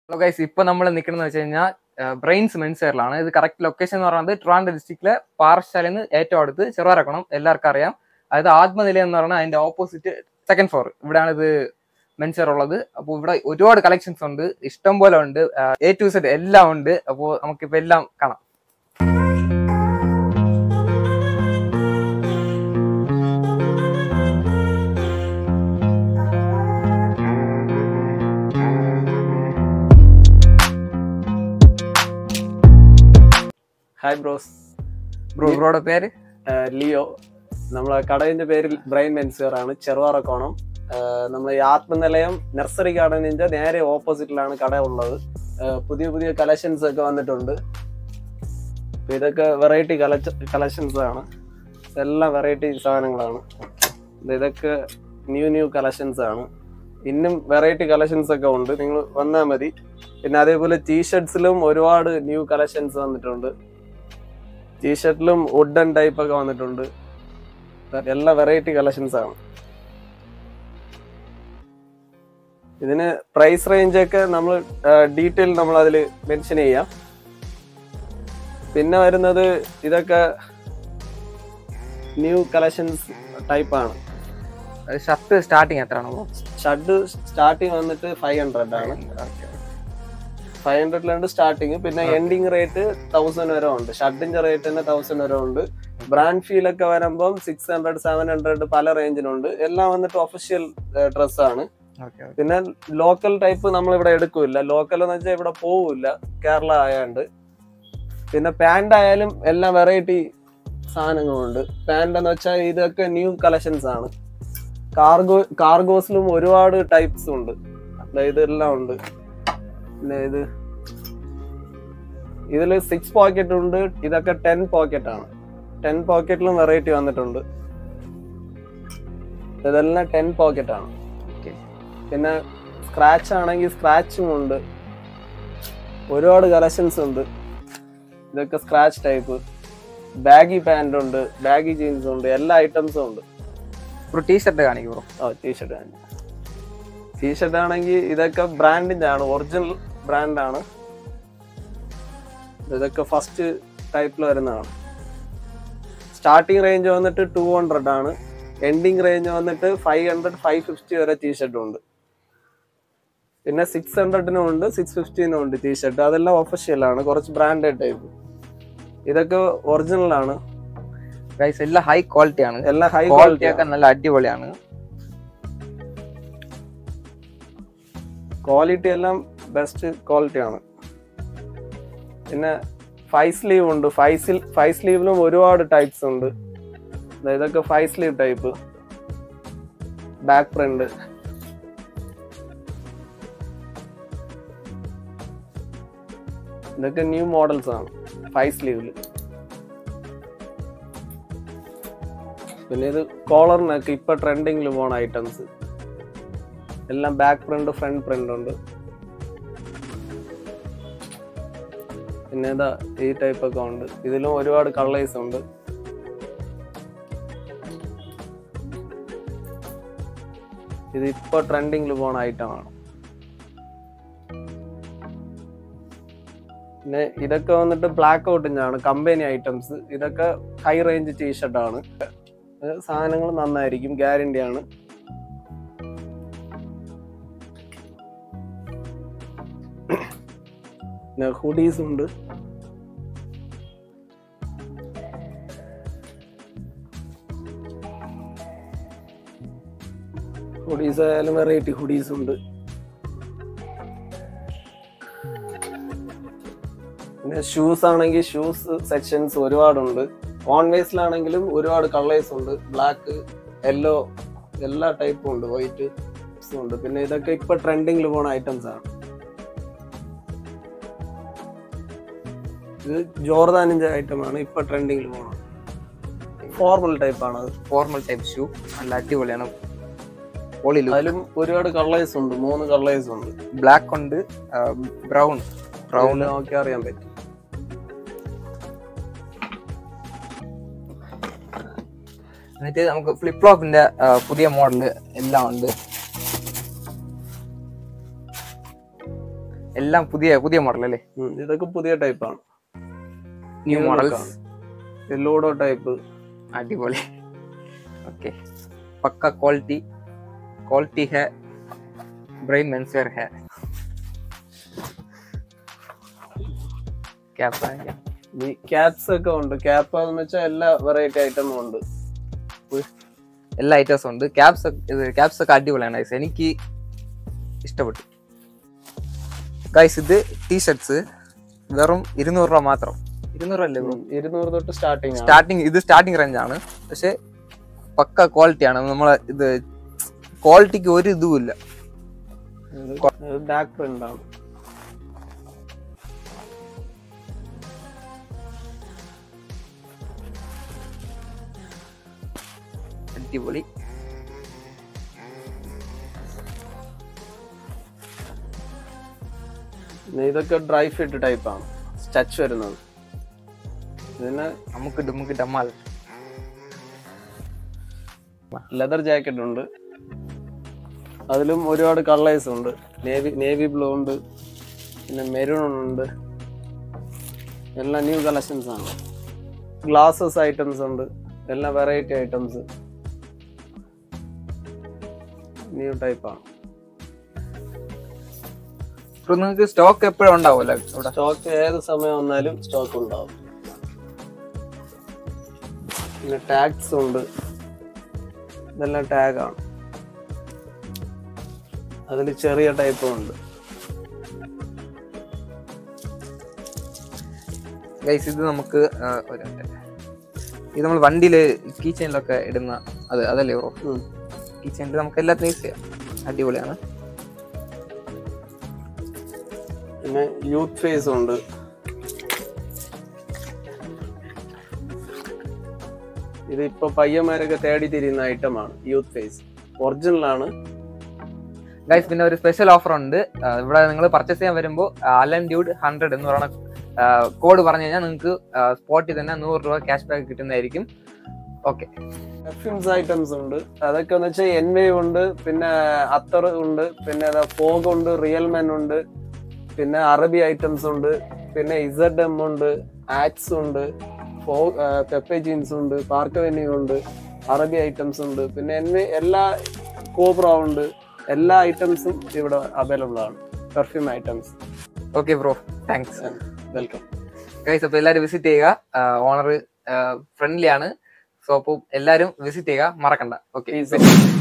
Hello guys ഇപ്പൊ നമ്മൾ നിൽക്കുന്നത് വെച്ച് കഴിഞ്ഞാൽ ബ്രെയിൻസ് മെൻസെയറിലാണ് ഇത് കറക്റ്റ് ലൊക്കേഷൻ എന്ന് പറയുന്നത് ട്രിവാൻഡ്രം ഡിസ്ട്രിക്റ്റിലെ പാറശാലയിൽ നിന്ന് ഏറ്റവും അടുത്ത് ചെറുവാരക്കണം എല്ലാവർക്കും അറിയാം അതായത് ആത്മനില എന്ന് പറഞ്ഞാൽ അതിന്റെ ഓപ്പോസിറ്റ് സെക്കൻഡ് ഫ്ലോർ ഇവിടെയാണ് ഇത് മെൻസെയർ ഉള്ളത് അപ്പോൾ ഇവിടെ ഒരുപാട് കളക്ഷൻസ് ഉണ്ട് ഇഷ്ടം പോലെ ഉണ്ട് എ ടു സെറ്റ് എല്ലാം ഉണ്ട് അപ്പോൾ നമുക്കിപ്പോൾ എല്ലാം കാണാം ഹായ് ബ്രോസ് ബ്രോ ബ്രോയുടെ പേര് ലിയോ നമ്മളെ കടയിന്റെ പേര് ബ്രെയിൻ മെൻസിയർ ആണ് ചെറുവാറക്കോണം നമ്മൾ ഈ ആത്മനിലയം നഴ്സറി ഗാർഡനിന്റെ നേരെ ഓപ്പോസിറ്റിലാണ് കട ഉള്ളത് ആഹ് പുതിയ പുതിയ കളക്ഷൻസ് ഒക്കെ വന്നിട്ടുണ്ട് അപ്പൊ ഇതൊക്കെ വെറൈറ്റി കളക്ഷൻസ് ആണ് എല്ലാം വെറൈറ്റി സാധനങ്ങളാണ് ഇത് ഇതൊക്കെ ന്യൂ ന്യൂ കളക്ഷൻസ് ആണ് ഇന്നും വെറൈറ്റി കളക്ഷൻസ് ഒക്കെ ഉണ്ട് നിങ്ങൾ വന്നാൽ മതി പിന്നെ അതേപോലെ ടീഷർട്സിലും ഒരുപാട് ന്യൂ കളക്ഷൻസ് വന്നിട്ടുണ്ട് ടീഷർട്ടിലും വുഡൻ ടൈപ്പ് ഒക്കെ വന്നിട്ടുണ്ട് എല്ലാ വെറൈറ്റി കളക്ഷൻസ് ആണ് ഇതിന് പ്രൈസ് റേഞ്ച് ഒക്കെ നമ്മൾ ഡീറ്റെയിൽ നമ്മൾ അതിൽ മെൻഷൻ ചെയ്യാം പിന്നെ വരുന്നത് ഇതൊക്കെ ന്യൂ കളക്ഷൻസ് ടൈപ്പ് ആണ് ഷർട്ട് സ്റ്റാർട്ടിങ് എത്രയാണ് ബ്രോ ഷഡ് സ്റ്റാർട്ടിങ് വന്നിട്ട് ഫൈവ് ഹൺഡ്രഡ് ആണ് ഫൈവ് ഹൺഡ്രഡിലുണ്ട് സ്റ്റാർട്ടിങ് പിന്നെ എൻഡിങ് റേറ്റ് തൗസൻഡ് വരെ ഉണ്ട് ഷർട്ടിന്റെ റേറ്റ് തന്നെ തൗസൻഡ് വരെ ഉണ്ട് ബ്രാൻഡ് ഫീൽ ഒക്കെ വരുമ്പം സിക്സ് ഹൺഡ്രഡ് സെവൻ ഹൺഡ്രഡ് പല റേഞ്ചിനുണ്ട് എല്ലാം വന്നിട്ട് ഒഫീഷ്യൽ ഡ്രസ് ആണ് ഓക്കെ പിന്നെ ലോക്കൽ ടൈപ്പ് നമ്മൾ ഇവിടെ എടുക്കൂല ലോക്കൽ എന്ന് വെച്ചാൽ ഇവിടെ പോവില്ല കേരള ആയാണ്ട് പിന്നെ പാന്റ് ആയാലും എല്ലാം വെറൈറ്റി സാധനങ്ങളുണ്ട് പാന്റ് എന്ന് വെച്ചാൽ ഇതൊക്കെ ന്യൂ കളക്ഷൻസ് ആണ് കാർഗോ കാർഗോസിലും ഒരുപാട് ടൈപ്സ് ഉണ്ട് ദാ ഇതെല്ലാം ഉണ്ട് പിന്നെ ഇത് ഇതിൽ സിക്സ് പോക്കറ്റ് ഉണ്ട് ഇതൊക്കെ ടെൻ പോക്കറ്റ് ആണ് ടെൻ പോക്കറ്റിലും വെറൈറ്റി വന്നിട്ടുണ്ട് ഇതെല്ലാം ടെൻ പോക്കറ്റ് ആണ് ഓക്കെ പിന്നെ സ്ക്രാച്ച് ആണെങ്കിൽ സ്ക്രാച്ചും ഉണ്ട് ഒരുപാട് കളക്ഷൻസ് ഉണ്ട് ഇതൊക്കെ സ്ക്രാച്ച് ടൈപ്പ് ബാഗി പാന്റ് ഉണ്ട് ബാഗി ജീൻസ് ഉണ്ട് എല്ലാ ഐറ്റംസും ഉണ്ട് ബ്രോ ടീഷർട്ട് കാണിക്കും ബ്രോ ഓ ടീഷർട്ട് ടീഷർട്ട് ആണെങ്കിൽ ഇതൊക്കെ ബ്രാൻഡിന്റെ ആണ് ഒറിജിനൽ ബ്രാൻഡാണ് ഇതൊക്കെ ഫസ്റ്റ് ടൈപ്പിൽ വരുന്നതാണ് സ്റ്റാർട്ടിങ് റേഞ്ച് വന്നിട്ട് ടു ഹൺഡ്രഡ് ആണ് എൻഡിങ് റേഞ്ച് വന്നിട്ട് ഫൈവ് ഹൺഡ്രഡ് ഫൈവ് ഫിഫ്റ്റി വരെ ടീഷർട്ടും ഉണ്ട് പിന്നെ സിക്സ് ഹൺഡ്രഡിനും ഉണ്ട് സിക്സ് ഫിഫ്റ്റീനും ഉണ്ട് ടീഷർട്ട് അതെല്ലാം ഒഫീഷ്യൽ ആണ് കുറച്ച് ബ്രാൻഡഡ് ടൈപ്പ് ഇതൊക്കെ ഒറിജിനൽ ആണ് ഗൈസ് എല്ലാം ഹൈ ക്വാളിറ്റി ആണ് എല്ലാം ഹൈ ക്വാളിറ്റി ക്വാളിറ്റി ഒക്കെ നല്ല അടിപൊളിയാണ് ക്വാളിറ്റി എല്ലാം ബെസ്റ്റ് ക്വാളിറ്റി ആണ് പിന്നെ ഫൈവ് സ്ലീവ് ഉണ്ട് ഫൈവ് സ്ലീവ് ഫൈവ് സ്ലീവിലും ഒരുപാട് ടൈപ്സ് ഉണ്ട് ദാ ഇതൊക്കെ five sleeve type back print ഇതൊക്കെ ന്യൂ മോഡൽസ് ആണ് ഫൈവ് സ്ലീവില് പിന്നെ ഇത് കോളറിനൊക്കെ ഇപ്പൊ ട്രെൻഡിങ്ങിൽ പോണ ഐറ്റംസ് എല്ലാം ബാക്ക് പ്രിന്റ് ഫ്രണ്ട് പ്രിന്റ് ഉണ്ട് പിന്നെ ഇതാ ഈ ടൈപ്പ് ഒക്കെ ഉണ്ട് ഇതിലും ഒരുപാട് കളേഴ്സ് ഉണ്ട് ഇത് ഇപ്പൊ ട്രെൻഡിങ്ങിൽ പോണ ഐറ്റം ആണ് പിന്നെ ഇതൊക്കെ വന്നിട്ട് ബ്ലാക്ക് ഔട്ടിന്റെ ആണ് കമ്പനി ഐറ്റംസ് ഇതൊക്കെ ഹൈ റേഞ്ച് ടീഷർട്ട് ആണ് ഇത് സാധനങ്ങൾ നന്നായിരിക്കും ഗ്യാരണ്ടി ആണ് പിന്നെ ഹുഡീസ് ഉണ്ട് ഹുഡീസ് ആയാലും വെറൈറ്റി ഹുഡീസ് ഉണ്ട് പിന്നെ ഷൂസ് ആണെങ്കിൽ ഷൂസ് സെക്ഷൻസ് ഒരുപാടുണ്ട് ഓൺ വേസിലാണെങ്കിലും ഒരുപാട് കളേഴ്സ് ഉണ്ട് ബ്ലാക്ക് യെല്ലോ എല്ലാ ടൈപ്പും ഉണ്ട് വൈറ്റ് ഉണ്ട് പിന്നെ ഇതൊക്കെ ഇപ്പൊ ട്രെൻഡിങ്ങിൽ പോണ ഐറ്റംസ് ആണ് ഇത് ജോർദാനിന്റെ ഐറ്റം ആണ് ഇപ്പൊ ട്രെൻഡിങ്ങിൽ പോണത് ഫോർമൽ ടൈപ്പ് ആണ് അത് ഫോർമൽ ടൈപ്പ് ഷൂ നല്ല അടിപൊളിയാണ് പൊളി അതിലും ഒരുപാട് കളേഴ്സ് ഉണ്ട് മൂന്ന് കളേഴ്സ് ഉണ്ട് ബ്ലാക്ക് ഉണ്ട് ബ്രൗൺ ബ്രൗൺ ബ്രൗൺ നോക്കി അറിയാൻ പറ്റും എന്നിട്ട് നമുക്ക് ഫ്ലിപ്പ് ഫ്ലോപ്പിന്റെ പുതിയ മോഡൽ എല്ലാം ഉണ്ട് എല്ലാം പുതിയ പുതിയ മോഡൽ അല്ലേ ഉം, ഇതൊക്കെ പുതിയ ടൈപ്പാണ് ന്യൂ New മോഡൽസ് look ലോഡോ ടൈപ്പ് അടിപൊളി ഓക്കെ പക്ക ക്വാളിറ്റി ക്വാളിറ്റി ഹെ ബ്രെയിൻ മെൻസ്വെയർ ഹെ ക്യാപ്പ് ഈ ക്യാപ്സ് ഒക്കെ ഉണ്ട് ക്യാപ്പ് എന്ന് വെച്ചാൽ എല്ലാ വെറൈറ്റി ഐറ്റമും ഉണ്ട് എല്ലാ ഐറ്റംസും ഉണ്ട് ക്യാപ്സ് ഇത് ക്യാപ്സ് ഒക്കെ അടിപൊളിയാണ് ഗൈസ് എനിക്ക് ഇഷ്ടപ്പെട്ടു ഗൈസ് ഇത് ടീഷർട്സ് വെറും ഇരുന്നൂറ് രൂപ മാത്രം ഇരുന്നൂറ് അല്ലേ ബ്രോ ഉം, ഇരുന്നൂറ് തൊട്ട് സ്റ്റാർട്ടിങ് ആണ് സ്റ്റാർട്ടിങ് ഇത് സ്റ്റാർട്ടിങ് റേഞ്ച് ആണ് പക്ഷെ പക്ക ക്വാളിറ്റി ആണ് നമ്മളെ ഇത് ക്വാളിറ്റിക്ക് ഒരു ഇതും ഇല്ല ബാക്ക് പ്രിന്റ് ആണ് അടിപൊളി പിന്നെ ഇതൊക്കെ ഡ്രൈ ഫിറ്റ് ടൈപ്പ് ആണ് സ്റ്റച്ച് വരുന്നത് ഇതിന് നമുക്ക് നമുക്ക് ഡമാൽ ലെതർ ജാക്കറ്റ് ഉണ്ട് അതിലും ഒരുപാട് കളേഴ്സ് ഉണ്ട് നേവി നേവി ബ്ലൂ ഉണ്ട് പിന്നെ മെറൂൺ ഉണ്ട് എല്ലാം ന്യൂ കളക്ഷൻസ് ആണ് ഗ്ലാസസ് ഐറ്റംസ് ഉണ്ട് എല്ലാം വെറൈറ്റി ഐറ്റംസ് ന്യൂ ടൈപ്പ് ആണ് ഇപ്പൊ നിങ്ങൾക്ക് സ്റ്റോക്ക് എപ്പോഴും ഉണ്ടാവുമല്ലോ ഇവിടെ സ്റ്റോക്ക് ഏത് സമയം വന്നാലും സ്റ്റോക്ക് ഉണ്ടാവും പിന്നെ ടാഗ്സ് ഉണ്ട് ഇതെല്ലാം ടാഗ് ആണ് അതിൽ ചെറിയ ടൈപ്പും ഉണ്ട് ഗൈസ് ഇത് നമുക്ക് ആ, ഒരു minute. ഇത് നമ്മൾ വണ്ടിയില് കീ ചെയിനിലൊക്കെ ഇടുന്ന അത് അതല്ലേ ബ്രോ ഉം. കീ ചെയിനിൽ നമുക്ക് എല്ലാത്തിനും യൂസ് ചെയ്യാം അടിപൊളിയാണ് പിന്നെ യൂത്ത് ഫേസ് ഉണ്ട് ഇത് ഇപ്പൊ പയ്യന്മാരൊക്കെ തേടി തിരിയുന്ന ഐറ്റമാണ് യൂത്ത് ഫേസ് ഒറിജിനൽ ആണ് ഗൈസ് പിന്നെ ഒരു സ്പെഷ്യൽ ഓഫർ ഉണ്ട് ആ, ഇവിടെ നിങ്ങൾ പർച്ചേസ് ചെയ്യാൻ വരുമ്പോൾ അലൻ ഡ്യൂഡ് ഹൺഡ്രഡ് എന്ന് പറയുന്ന കോഡ് പറഞ്ഞു കഴിഞ്ഞാൽ നിങ്ങൾക്ക് സ്പോട്ടിൽ തന്നെ നൂറ് രൂപ ക്യാഷ് ബാക്ക് കിട്ടുന്നതായിരിക്കും ഓക്കെ പെർഫ്യൂംസ് ഐറ്റംസ് ഉണ്ട് അതൊക്കെ എന്ന് വെച്ചാൽ എൻ വേ ഉണ്ട് പിന്നെ അത്തർ ഉണ്ട് പിന്നെ ഫോഗ് ഉണ്ട് റിയൽമെൻ ഉണ്ട് പിന്നെ അറബി ഐറ്റംസ് ഉണ്ട് പിന്നെ ഇസഡ് എം ഉണ്ട് ആക്സ് ഉണ്ട് ഫോ പെപ്പെ ജീൻസ് ഉണ്ട് പാർക്ക് വെന്യൂ ഉണ്ട് അറബി ഐറ്റംസ് ഉണ്ട് പിന്നെ എൻ വേ എല്ലാ കോബ്ര ഉണ്ട് എല്ലാ ഐറ്റംസും ഇവിടെ അവൈലബിൾ ആണ് perfume items okay bro thanks welcome guys അപ്പോൾ എല്ലാവരും വിസിറ്റ് ചെയ്യുക ഓണർ ഫ്രണ്ട്ലി ആണ് സോ അപ്പോൾ എല്ലാവരും വിസിറ്റ് ചെയ്യുക മറക്കണ്ട ഓക്കെ Peace.